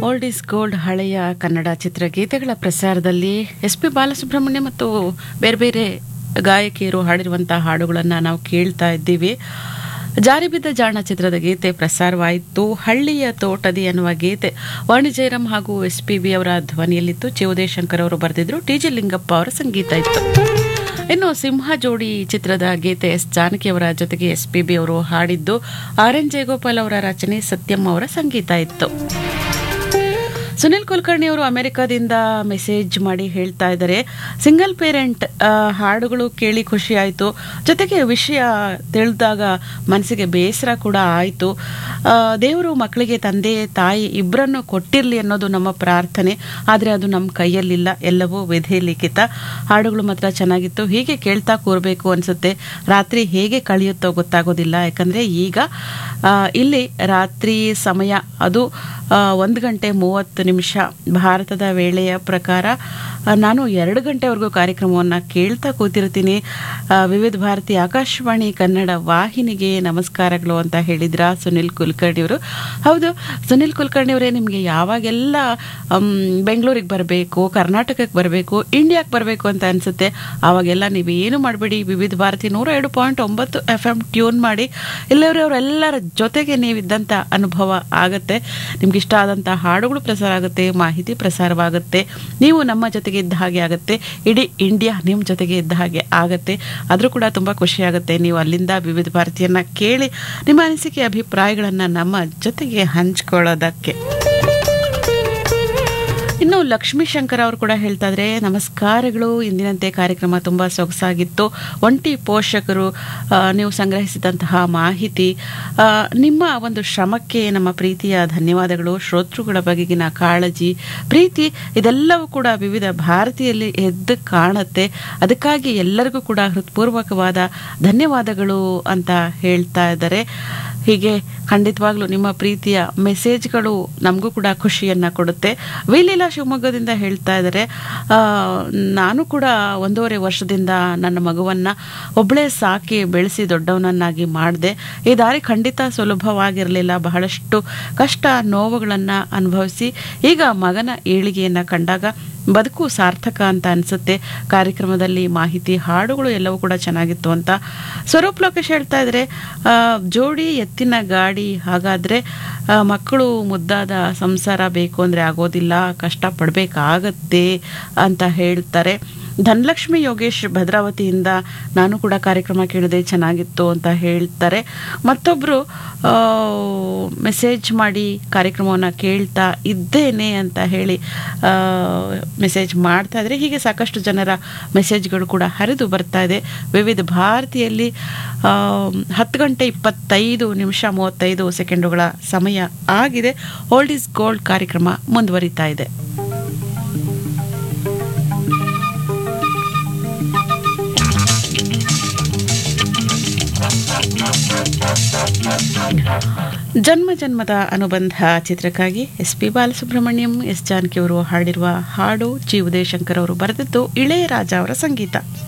old is gold ಹಳೆಯ ಕನ್ನಡ ಚಿತ್ರಗೀತೆಗಳ ಪ್ರಸಾರದಲ್ಲಿ ಎಸ್ ಪಿ ಬಾಲಸುಬ್ರಹ್ಮಣ್ಯ ಮತ್ತು ಬೇರೆ ಬೇರೆ ಗಾಯಕಿಯರು ಹಾಡಿರುವಂತಹ ಹಾಡುಗಳನ್ನು ನಾವು ಕೇಳ್ತಾ ಇದ್ದೀವಿ ಜಾರಿ ಬಿದ್ದ ಜಾಣ ಚಿತ್ರದ ಗೀತೆ ಪ್ರಸಾರವಾಯಿತು ಹಳ್ಳಿಯ ತೋಟದಿ ಅನ್ನುವ ಗೀತೆ ವಾಣಿ ಜಯರಾಮ್ ಹಾಗೂ ಎಸ್ ಪಿ ಬಿ ಅವರ ಧ್ವನಿಯಲ್ಲಿತ್ತು ಚಿ ಉದಯಶಂಕರ್ ಅವರು ಬರೆದಿದ್ರು ಟಿ ಜಿ ಲಿಂಗಪ್ಪ ಅವರ ಸಂಗೀತ ಇತ್ತು ಇನ್ನು ಸಿಂಹ ಜೋಡಿ ಚಿತ್ರದ ಗೀತೆ ಎಸ್ ಜಾನಕಿ ಅವರ ಜೊತೆಗೆ ಎಸ್ ಪಿ ಬಿ ಅವರು ಹಾಡಿದ್ದು ಆರ್ ಎನ್ ಜಯಗೋಪಾಲ್ ಅವರ ರಚನೆ ಸತ್ಯಂ ಅವರ ಸಂಗೀತ ಇತ್ತು ಸುನಿಲ್ ಕುಲಕರ್ಣಿ ಅವರು ಅಮೆರಿಕದಿಂದ ಮೆಸೇಜ್ ಮಾಡಿ ಹೇಳ್ತಾ ಇದ್ದಾರೆ ಸಿಂಗಲ್ ಪೇರೆಂಟ್ ಹಾಡುಗಳು ಕೇಳಿ ಖುಷಿ ಆಯಿತು ಜೊತೆಗೆ ವಿಷಯ ತಿಳಿದಾಗ ಮನಸ್ಸಿಗೆ ಬೇಸರ ಕೂಡ ಆಯಿತು ದೇವರು ಮಕ್ಕಳಿಗೆ ತಂದೆ ತಾಯಿ ಇಬ್ಬರನ್ನು ಕೊಟ್ಟಿರಲಿ ಅನ್ನೋದು ನಮ್ಮ ಪ್ರಾರ್ಥನೆ ಆದರೆ ಅದು ನಮ್ಮ ಕೈಯಲ್ಲಿಲ್ಲ ಎಲ್ಲವೂ ವಿಧಿ ಲಿಖಿತ ಹಾಡುಗಳು ಮಾತ್ರ ಚೆನ್ನಾಗಿತ್ತು ಹೀಗೆ ಕೇಳ್ತಾ ಕೂರಬೇಕು ಅನಿಸುತ್ತೆ ರಾತ್ರಿ ಹೇಗೆ ಕಳೆಯುತ್ತೋ ಗೊತ್ತಾಗೋದಿಲ್ಲ ಯಾಕಂದರೆ ಈಗ ಆ, ಇಲ್ಲಿ ರಾತ್ರಿ ಸಮಯ ಅದು ಒಂದು ಗಂಟೆ ಮೂವತ್ತು ನಿಮಿಷ ಭಾರತದ ವೇಳೆಯ ಪ್ರಕಾರ ಆ, ನಾನು ಎರಡು ಗಂಟೆವರೆಗೂ ಕಾರ್ಯಕ್ರಮವನ್ನು ಕೇಳ್ತಾ ಕೂತಿರ್ತೀನಿ ಆ, ವಿವಿಧ ಭಾರತಿ ಆಕಾಶವಾಣಿ ಕನ್ನಡ ವಾಹಿನಿಗೆ ನಮಸ್ಕಾರಗಳು ಅಂತ ಹೇಳಿದ್ರ ಸುನಿಲ್ ಕುಲಕರ್ಣಿ ಅವರು ಹೌದು ಸುನಿಲ್ ಕುಲಕರ್ಣಿ ಅವರೇ ನಿಮಗೆ ಯಾವಾಗೆಲ್ಲ ಬೆಂಗಳೂರಿಗೆ ಬರಬೇಕು ಕರ್ನಾಟಕಕ್ಕೆ ಬರಬೇಕು ಇಂಡಿಯಾಕ್ಕೆ ಬರಬೇಕು ಅಂತ ಅನಿಸುತ್ತೆ ಆವಾಗೆಲ್ಲ ನೀವೇನು ಮಾಡಬೇಡಿ ವಿವಿಧ ಭಾರತಿ ನೂರ ಎರಡು ಪಾಯಿಂಟ್ ಒಂಬತ್ತು ಎಫ್ ಎಮ್ ಟ್ಯೂನ್ ಮಾಡಿ ಇಲ್ಲವರವರೆಲ್ಲರ ಜೊತೆಗೆ ನೀವಿದ್ದಂಥ ಅನುಭವ ಆಗುತ್ತೆ ನಿಮ್ಗೆ ಇಷ್ಟ ಆದಂಥ ಹಾಡುಗಳು ಪ್ರಸಾರ ಆಗುತ್ತೆ ಮಾಹಿತಿ ಪ್ರಸಾರವಾಗುತ್ತೆ ನೀವು ನಮ್ಮ ಜೊತೆಗೆ ಇದ್ದ ಹಾಗೆ ಆಗುತ್ತೆ ಇಡೀ ಇಂಡಿಯಾ ನಿಮ್ಮ ಜೊತೆಗೆ ಇದ್ದ ಹಾಗೆ ಆಗುತ್ತೆ ಆದರೂ ಕೂಡ ತುಂಬ ಖುಷಿ ಆಗುತ್ತೆ ನೀವು ಅಲ್ಲಿಂದ ವಿವಿಧ ಭಾರತೀಯನ್ನ ಕೇಳಿ ನಿಮ್ಮ ಅನಿಸಿಕೆ ಅಭಿಪ್ರಾಯಗಳನ್ನು ನಮ್ಮ ಜೊತೆಗೆ ಹಂಚ್ಕೊಳ್ಳೋದಕ್ಕೆ ಇನ್ನು ಲಕ್ಷ್ಮೀ ಶಂಕರ್ ಅವರು ಕೂಡ ಹೇಳ್ತಾ ಇದ್ರೆ ನಮಸ್ಕಾರಗಳು ಇಂದಿನಂತೆ ಕಾರ್ಯಕ್ರಮ ತುಂಬ ಸೊಗಸಾಗಿತ್ತು ಒಂಟಿ ಪೋಷಕರು ಆ, ನೀವು ಸಂಗ್ರಹಿಸಿದಂತಹ ಮಾಹಿತಿ ಆ, ನಿಮ್ಮ ಒಂದು ಶ್ರಮಕ್ಕೆ ನಮ್ಮ ಪ್ರೀತಿಯ ಧನ್ಯವಾದಗಳು ಶ್ರೋತೃಗಳ ಬಗೆಗಿನ ಕಾಳಜಿ ಪ್ರೀತಿ ಇದೆಲ್ಲವೂ ಕೂಡ ವಿವಿಧ ಭಾರತೀಯಲ್ಲಿ ಎದ್ದು ಕಾಣುತ್ತೆ ಅದಕ್ಕಾಗಿ ಎಲ್ಲರಿಗೂ ಕೂಡ ಹೃತ್ಪೂರ್ವಕವಾದ ಧನ್ಯವಾದಗಳು ಅಂತ ಹೇಳ್ತಾ ಇದ್ದಾರೆ ಹೀಗೆ ಖಂಡಿತವಾಗ್ಲೂ ನಿಮ್ಮ ಪ್ರೀತಿಯ ಮೆಸೇಜ್ಗಳು ನಮಗೂ ಕೂಡ ಖುಷಿಯನ್ನು ಕೊಡುತ್ತೆ ವಿಲೀಲಾ ಶಿವಮೊಗ್ಗದಿಂದ ಹೇಳ್ತಾ ಇದ್ದಾರೆ ಆ, ನಾನು ಕೂಡ ಒಂದೂವರೆ ವರ್ಷದಿಂದ ನನ್ನ ಮಗುವನ್ನು ಒಬ್ಬಳೇ ಸಾಕಿ ಬೆಳೆಸಿ ದೊಡ್ಡವನನ್ನಾಗಿ ಮಾಡಿದೆ ಈ ದಾರಿ ಖಂಡಿತ ಸುಲಭವಾಗಿರಲಿಲ್ಲ ಬಹಳಷ್ಟು ಕಷ್ಟ ನೋವುಗಳನ್ನು ಅನುಭವಿಸಿ ಈಗ ಮಗನ ಏಳಿಗೆಯನ್ನು ಕಂಡಾಗ ಬದುಕು ಸಾರ್ಥಕ ಅಂತ ಅನಿಸುತ್ತೆ ಕಾರ್ಯಕ್ರಮದಲ್ಲಿ ಮಾಹಿತಿ ಹಾಡುಗಳು ಎಲ್ಲವೂ ಕೂಡ ಚೆನ್ನಾಗಿತ್ತು ಅಂತ ಸ್ವರೂಪ್ ಲೋಕೇಶ್ ಹೇಳ್ತಾ ಇದ್ರೆ ಆ, ಜೋಡಿ ಎತ್ತಿನ ಗಾಡಿ ಹಾಗಾದ್ರೆ ಆ, ಮಕ್ಕಳು ಮುದ್ದಾದ ಸಂಸಾರ ಬೇಕು ಅಂದರೆ ಆಗೋದಿಲ್ಲ ಕಷ್ಟಪಡಬೇಕಾಗತ್ತೆ ಅಂತ ಹೇಳ್ತಾರೆ ಧನಲಕ್ಷ್ಮಿ ಯೋಗೇಶ್ ಭದ್ರಾವತಿಯಿಂದ ನಾನು ಕೂಡ ಕಾರ್ಯಕ್ರಮ ಕೇಳಿದೆ ಚೆನ್ನಾಗಿತ್ತು ಅಂತ ಹೇಳ್ತಾರೆ ಮತ್ತೊಬ್ಬರು ಮೆಸೇಜ್ ಮಾಡಿ ಕಾರ್ಯಕ್ರಮವನ್ನು ಕೇಳ್ತಾ ಇದ್ದೇನೆ ಅಂತ ಹೇಳಿ ಆ, ಮೆಸೇಜ್ ಮಾಡ್ತಾ ಇದ್ರೆ ಹೀಗೆ ಸಾಕಷ್ಟು ಜನರ ಮೆಸೇಜ್ಗಳು ಕೂಡ ಹರಿದು ಬರ್ತಾ ಇದೆ ವಿವಿಧ ಭಾರತಿಯಲ್ಲಿ ಆ, ಹತ್ತು ಗಂಟೆ ಇಪ್ಪತ್ತೈದು ನಿಮಿಷ ಮೂವತ್ತೈದು ಸೆಕೆಂಡುಗಳ ಸಮಯ ಆಗಿದೆ ಓಲ್ಡ್ ಇಸ್ ಗೋಲ್ಡ್ ಕಾರ್ಯಕ್ರಮ ಮುಂದುವರಿತಾ ಇದೆ ಜನ್ಮ ಜನ್ಮದ ಅನುಬಂಧ ಚಿತ್ರಕ್ಕಾಗಿ S P Balasubrahmanyam S Janaki ಅವರು ಹಾಡಿರುವ ಹಾಡು ಜಿ ಉದಯಶಂಕರ್ ಅವರು ಬರೆದಿದ್ದು ಇಳೆಯರಾಜ ಅವರ ಸಂಗೀತ